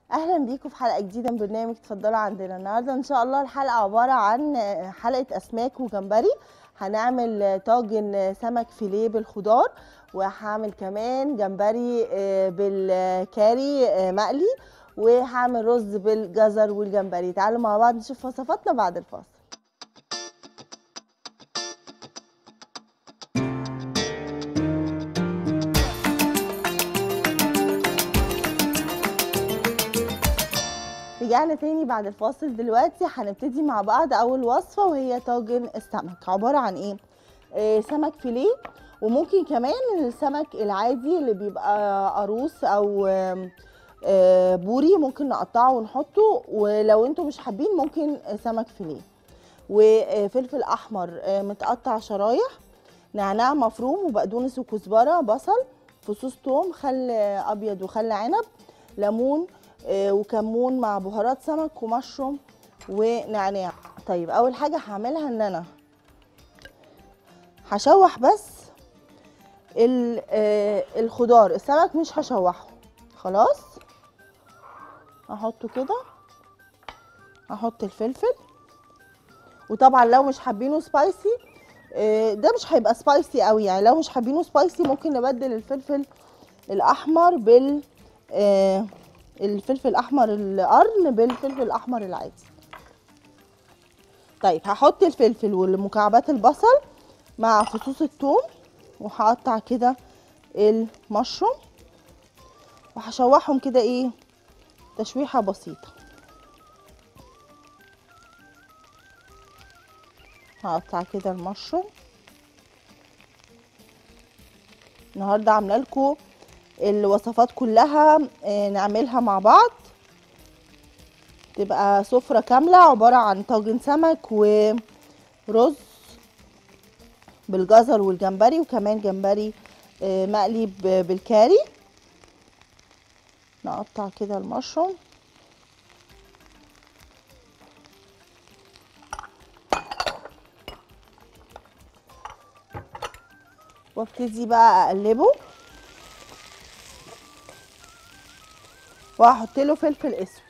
اهلا بيكم في حلقه جديده من برنامج اتفضلوا عندنا النهارده ان شاء الله الحلقه عباره عن حلقه اسماك وجمبري هنعمل طاجن سمك فيليه بالخضار وهعمل كمان جمبري آه، بالكاري آه، مقلي وهعمل رز بالجزر والجمبري تعالوا مع بعض نشوف وصفاتنا بعد الفاصل رجعنا تاني بعد الفاصل دلوقتي هنبتدي مع بعض اول وصفه وهي طاجن السمك عباره عن ايه آه سمك فيليه وممكن كمان السمك العادي اللي بيبقى قاروص او آم، آه بوري ممكن نقطعه ونحطه ولو انتم مش حابين ممكن سمك فيليه وفلفل احمر آه متقطع شرايح نعناع مفروم وبقدونس وكزبره بصل فصوص توم خل ابيض وخل عنب ليمون آه، وكمون مع بهارات سمك ومشروم ونعناع طيب اول حاجه هعملها ان انا هشوح بس ال- آه، الخضار السمك مش هشوحه خلاص هحطه كده هحط الفلفل وطبعا لو مش حابينه سبايسي آه، ده مش هيبقى سبايسي قوي يعني لو مش حابينه سبايسي ممكن نبدل الفلفل الاحمر بال آه، الفلفل الاحمر القرن بالفلفل الاحمر العادي طيب هحط الفلفل والمكعبات البصل مع فصوص الثوم وهقطع كده المشروم وهشوحهم كده ايه تشويحه بسيطه هقطع كده المشروم النهارده عامله لكم الوصفات كلها آه، نعملها مع بعض تبقى سفرة كاملة عبارة عن طاجن سمك ورز بالجزر والجمبري وكمان جمبري آه، مقلي ب- بالكاري نقطع كده المشروم وابتدي بقى اقلبه وهحط له فلفل اسود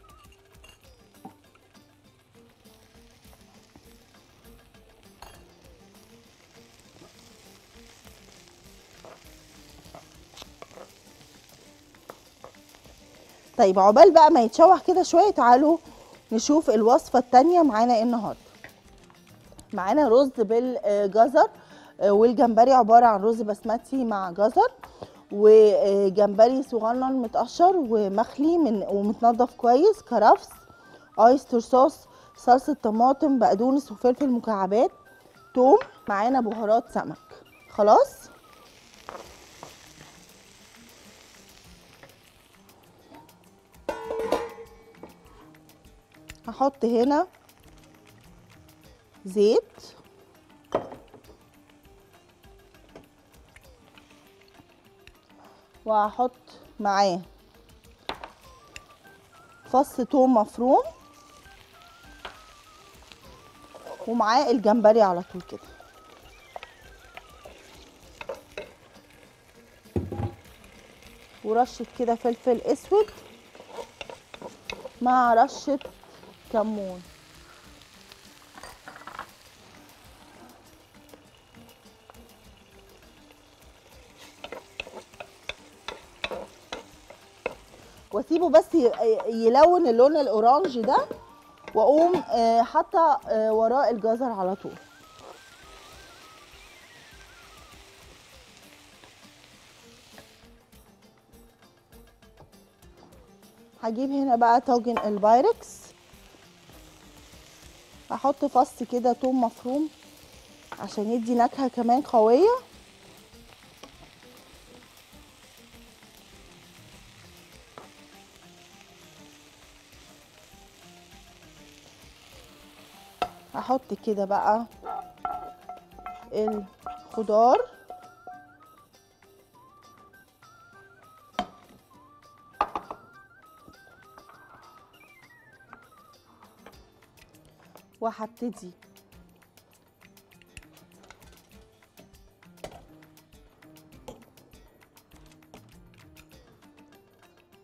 طيب عقبال بقى ما يتشوح كده شويه تعالوا نشوف الوصفه التانية معانا ايه النهارده معانا رز بالجزر آه، والجمبري عباره عن رز بسمتي مع جزر وجمبري صغنن متقشر ومخلي من ومتنضف كويس كرفس ايستر صوص صلصه طماطم بقدونس وفلفل مكعبات توم معانا بهارات سمك خلاص هحط هنا زيت وهحط معاه فص توم مفروم ومعاه الجمبري على طول كده ورشة كده فلفل اسود مع رشة كمون واسيبه بس ي- يلون اللون الاورانج ده واقوم آه، حاطه آه، وراه الجزر على طول هجيب هنا بقى طاجن البايركس هحط فص كده توم مفروم عشان يدي نكهه كمان قويه هحط كده بقى الخضار وهبتدي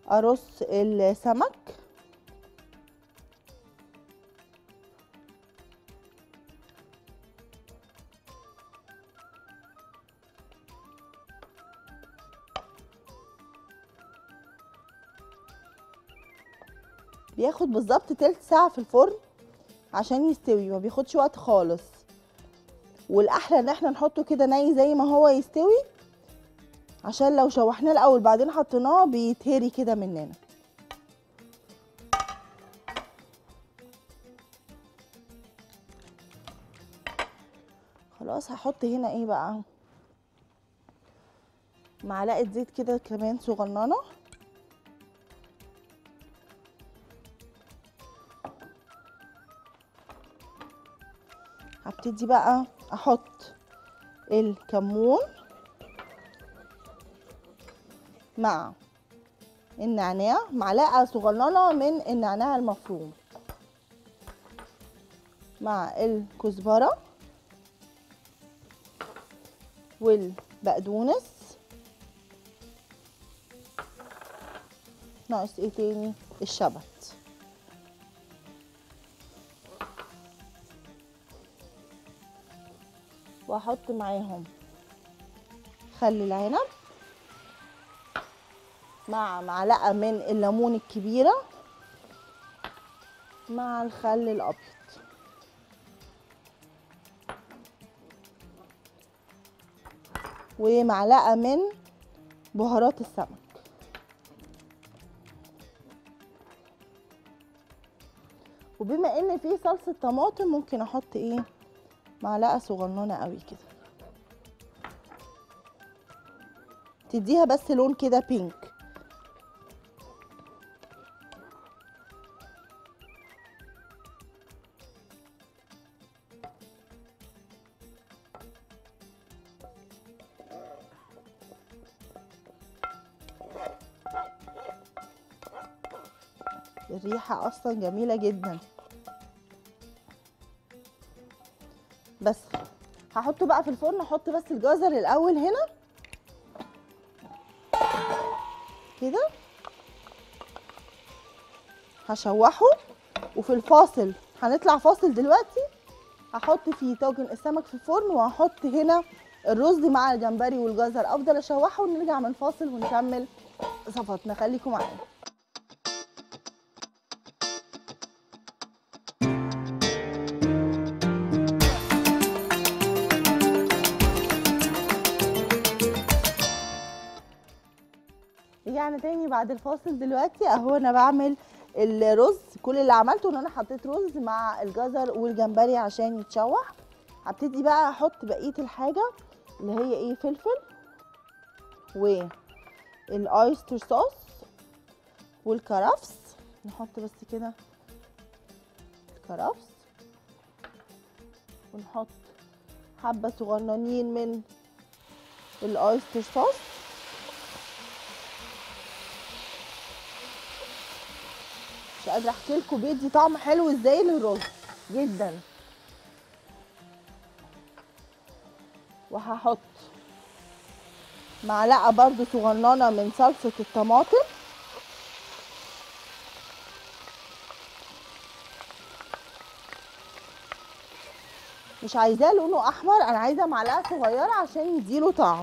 ارص السمك بياخد بالظبط تلت ساعة في الفرن عشان يستوي ما بياخدش وقت خالص والاحلى ان احنا نحطه كده ني زي ما هو يستوي عشان لو شوحناه الاول بعدين حطيناه بيتهري كده مننا خلاص هحط هنا ايه بقى معلقه زيت كده كمان صغننه هبتدي بقى احط الكمون مع النعناع معلقه صغننه من النعناع المفروم مع الكزبره والبقدونس ناقص ايه تاني الشبت واحط معاهم خل العنب مع معلقه من الليمون الكبيره مع الخل الابيض ومعلقه من بهارات السمك وبما ان في صلصه طماطم ممكن احط ايه معلقه صغننه قوي كده تديها بس لون كده بينك الريحه اصلا جميله جدا بس هحطه بقى في الفرن احط بس الجزر الاول هنا كده هشوحه وفي الفاصل هنطلع فاصل دلوقتي هحط فيه طاجن السمك في الفرن وهحط هنا الرز مع الجمبري والجزر افضل اشوحه ونرجع من فاصل ونكمل صفاتنا خليكم معانا رجعنا تاني بعد الفاصل دلوقتي اهو انا بعمل الرز كل اللي عملته ان انا حطيت رز مع الجزر والجمبري عشان يتشوح هبتدي بقى احط بقيه الحاجه اللي هي ايه فلفل والايستر صوص والكرفس نحط بس كده الكرفس ونحط حبه صغننين من الايستر صوص مش قادره احكي لكم بيدي طعم حلو ازاي للرز جدا وهحط معلقه برضو صغننه من صلصه الطماطم مش عايزاه لونه احمر انا عايزه معلقه صغيره عشان يديله طعم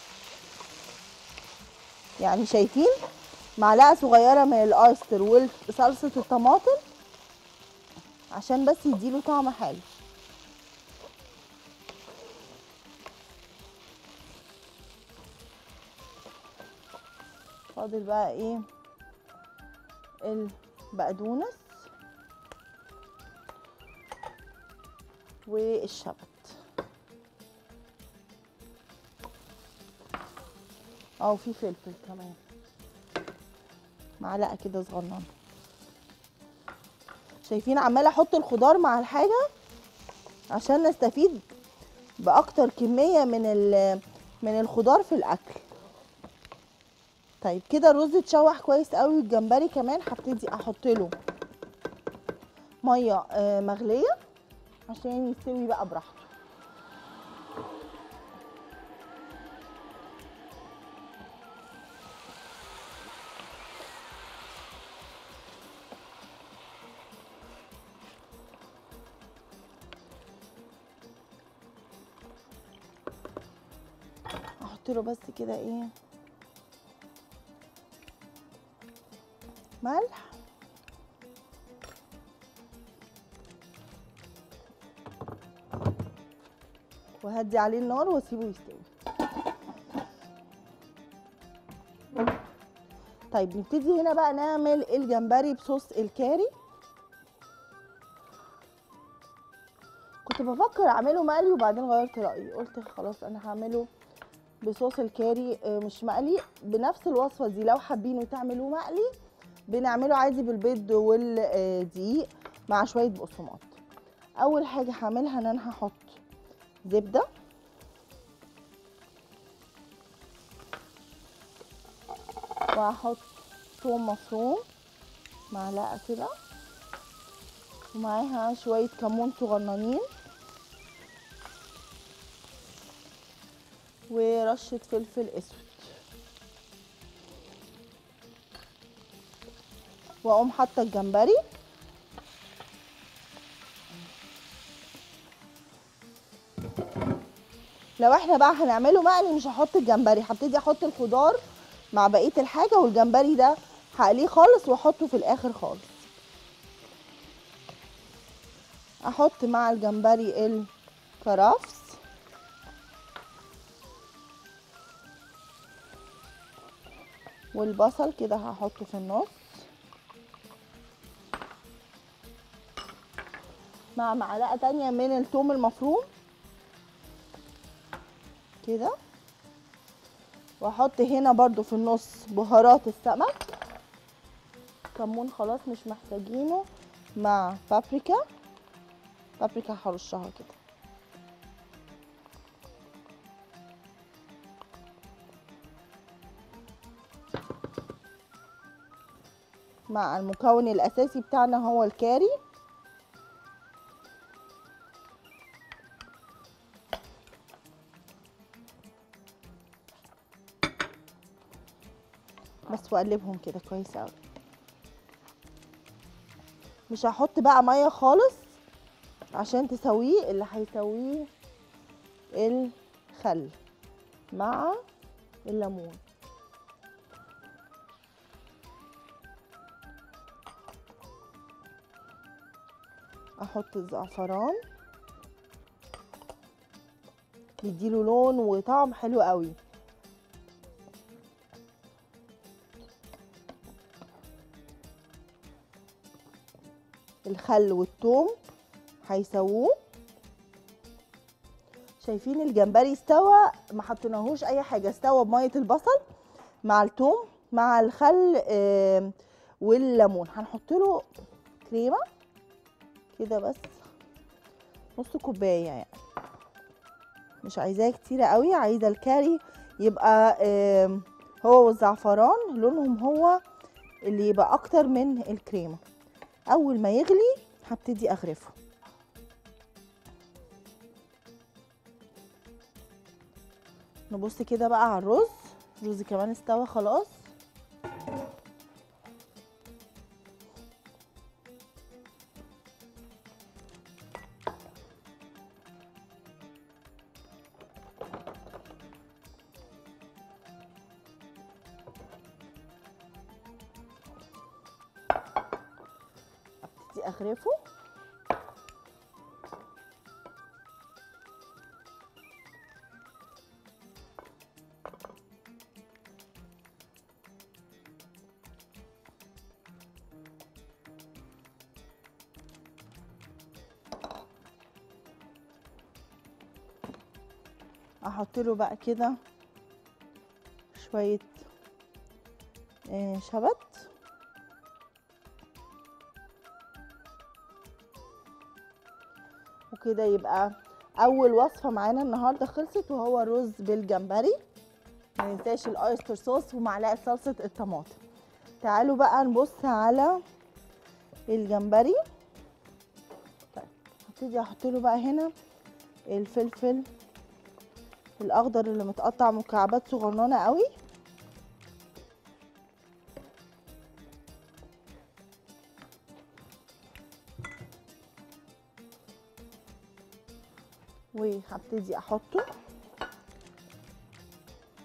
يعني شايفين معلقه صغيره من الايستر وصلصه الطماطم عشان بس يديله طعم حلو فاضل بقى ايه البقدونس والشبت اه وفي فلفل كمان معلقه كده صغننه شايفين عماله احط الخضار مع الحاجه عشان نستفيد باكتر كميه من من الخضار في الاكل طيب كده الرز اتشوح كويس قوي والجمبري كمان هبتدي احط له ميه مغليه عشان يستوي بقى براحته هحط له بس كده ايه ملح وهدي عليه النار واسيبه يستوي طيب نبتدي هنا بقى نعمل الجمبري بصوص الكاري كنت بفكر اعمله مقلي وبعدين غيرت رايي قلت خلاص انا هعمله بصوص الكاري آه، مش مقلي بنفس الوصفه دي لو حابينه تعملوه مقلي بنعمله عادي بالبيض والدقيق مع شويه بقسماط اول حاجه هعملها ان انا هحط زبده وهحط ثوم مفروم معلقه كده ومعاها شويه كمون صغننين ورشه فلفل اسود واقوم حاطه الجمبري لو احنا بقى هنعمله مقلي مش هحط الجمبري هبتدي احط الخضار مع بقيه الحاجه والجمبري ده هقليه خالص واحطه في الاخر خالص احط مع الجمبري الكرفس والبصل كده هحطه في النص مع معلقه تانية من الثوم المفروم كده واحط هنا برضو في النص بهارات السمك كمون خلاص مش محتاجينه مع بابريكا بابريكا هرشها كده مع المكون الاساسي بتاعنا هو الكاري بس واقلبهم كده كويس قوي مش هحط بقى ميه خالص عشان تسويه اللي هيسويه الخل مع الليمون احط الزعفران يديله لون وطعم حلو قوي الخل والثوم هيسووه شايفين الجمبري استوى ما حطيناهوش اي حاجه استوى بميه البصل مع الثوم مع الخل آم، والليمون هنحط له كريمه كده بس نص كوبايه يعني مش عايزاه كتيره قوي عايزه الكاري يبقى آم، هو والزعفران لونهم هو اللي يبقى اكتر من الكريمه اول ما يغلي هبتدي اغرفه نبص كده بقى على الرز الرز كمان استوى خلاص ابتدي اغرفه احط له بقى كده شويه آه، شبت وكده يبقى اول وصفه معانا النهارده خلصت وهو رز بالجمبري ما ننساش الاويستر صوص ومعلقه صلصه الطماطم تعالوا بقى نبص على الجمبري طيب هبتدي احط له بقى هنا الفلفل الاخضر اللي متقطع مكعبات صغننه قوي وهبتدي احطه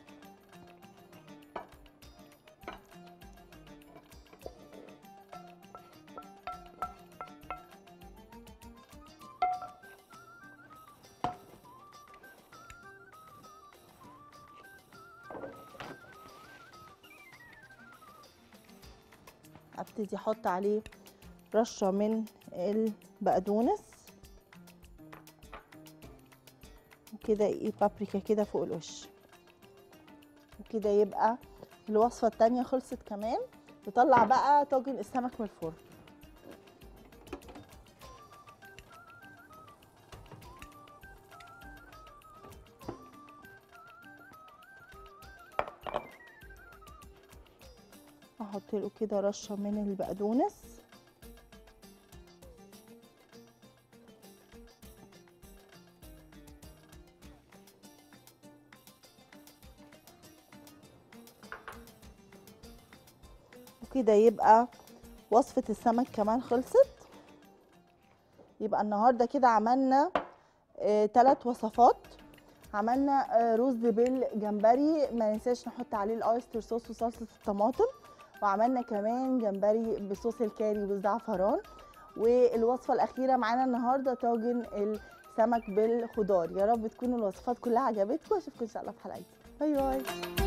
ابتدي احط عليه رشه من البقدونس وكده ايه بابريكا كده فوق الوش وكده يبقى الوصفه التانية خلصت كمان نطلع بقى طاجن السمك من الفرن احط له كده رشه من البقدونس وكده يبقى وصفة السمك كمان خلصت يبقى النهارده كده عملنا ثلاث وصفات عملنا آه، رز بالجمبري ما ننساش نحط عليه الاويستر صوص وصلصه الطماطم وعملنا كمان جمبري بصوص الكاري والزعفران والوصفه الاخيره معانا النهارده طاجن السمك بالخضار يا رب تكون الوصفات كلها عجبتكم اشوفكم ان شاء الله في حلقه جديدة. باي باي